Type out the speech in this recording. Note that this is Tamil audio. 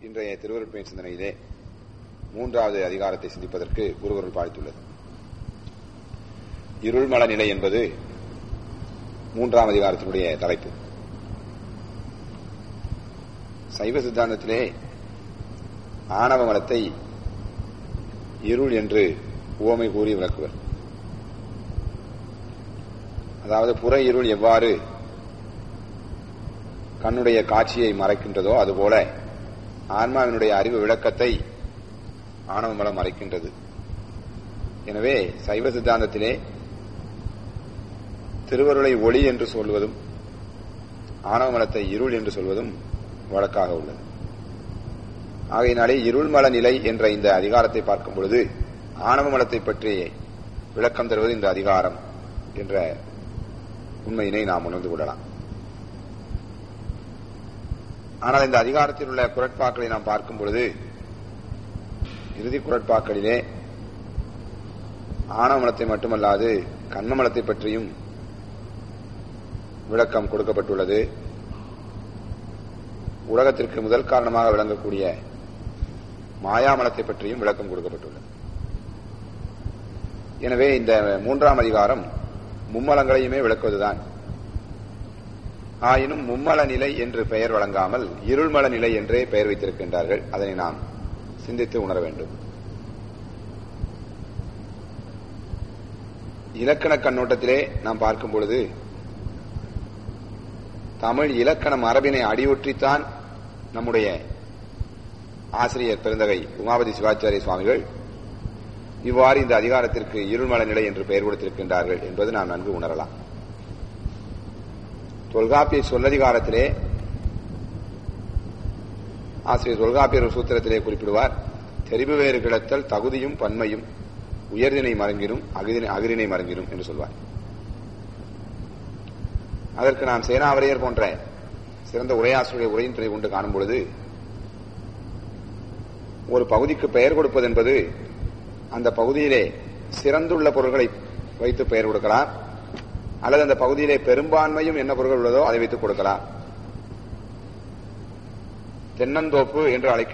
இன்றைய திருவருட்பயன் சிந்தனையிலே மூன்றாவது அதிகாரத்தை சிந்திப்பதற்கு குருகுரல் பாய்த்துள்ளது இருள்மல நிலை என்பது மூன்றாம் அதிகாரத்தினுடைய தலைப்பு சைவ சித்தாந்தத்திலே ஆணவ மலத்தை இருள் என்று உவமை கூறி விளக்குவர் அதாவது புற இருள் எவ்வாறு கண்ணுடைய காட்சியை மறைக்கின்றதோ அதுபோல ஆன்மாவினுடைய அறிவு விளக்கத்தை ஆணவ மலம் மறைக்கின்றது எனவே சைவ சித்தாந்தத்திலே திருவருளை ஒளி என்று சொல்வதும் ஆணவ மலத்தை இருள் என்று சொல்வதும் வழக்காக உள்ளது ஆகையினாலே இருள்மல நிலை என்ற இந்த அதிகாரத்தை பார்க்கும் பொழுது ஆணவ மலத்தை பற்றி விளக்கம் தருவது இந்த அதிகாரம் என்ற உண்மையினை நாம் உணர்ந்து கொள்ளலாம் ஆனால் இந்த அதிகாரத்தில் உள்ள குரட்பாக்களை நாம் பார்க்கும் பொழுது இறுதி குரட்பாக்களிலே ஆணவ மலத்தை மட்டுமல்லாது கண்ணமலத்தை பற்றியும் விளக்கம் கொடுக்கப்பட்டுள்ளது உலகத்திற்கு முதல் காரணமாக விளங்கக்கூடிய மாயாமலத்தை பற்றியும் விளக்கம் கொடுக்கப்பட்டுள்ளது எனவே இந்த மூன்றாம் அதிகாரம் மும்மலங்களையுமே விளக்குவதுதான் ஆயினும் மும்மல நிலை என்று பெயர் வழங்காமல் இருள்மல நிலை என்றே பெயர் வைத்திருக்கின்றார்கள் அதனை நாம் சிந்தித்து உணர வேண்டும் இலக்கண கண்ணோட்டத்திலே நாம் பார்க்கும் பொழுது தமிழ் இலக்கண மரபினை அடியொற்றித்தான் நம்முடைய ஆசிரியர் பெருந்தகை உமாபதி சிவாச்சாரிய சுவாமிகள் இவ்வாறு இந்த அதிகாரத்திற்கு இருள்மல நிலை என்று பெயர் கொடுத்திருக்கின்றார்கள் என்பது நாம் நன்கு உணரலாம் தொல்காப்பிய சொல்லதிகாரத்திலே ஆசிரியர் தொல்காப்பியர் சூத்திரத்திலே குறிப்பிடுவார் தெரிவு வேறு கிடத்தல் தகுதியும் பன்மையும் உயர்தினை மறங்கிடும் அகிரினை மறங்கிடும் என்று சொல்வார் அதற்கு நாம் சேனாவரையர் போன்ற சிறந்த உரையாசிரியர் உரையின் துணை கொண்டு காணும் பொழுது ஒரு பகுதிக்கு பெயர் கொடுப்பது என்பது அந்த பகுதியிலே சிறந்துள்ள பொருள்களை வைத்து பெயர் கொடுக்கலாம் அல்லது அந்த பகுதியிலே பெரும்பான்மையும் என்ன பொருட்கள் உள்ளதோ அதை வைத்துக் கொடுக்கலாம் தென்னந்தோப்பு என்று அழைக்க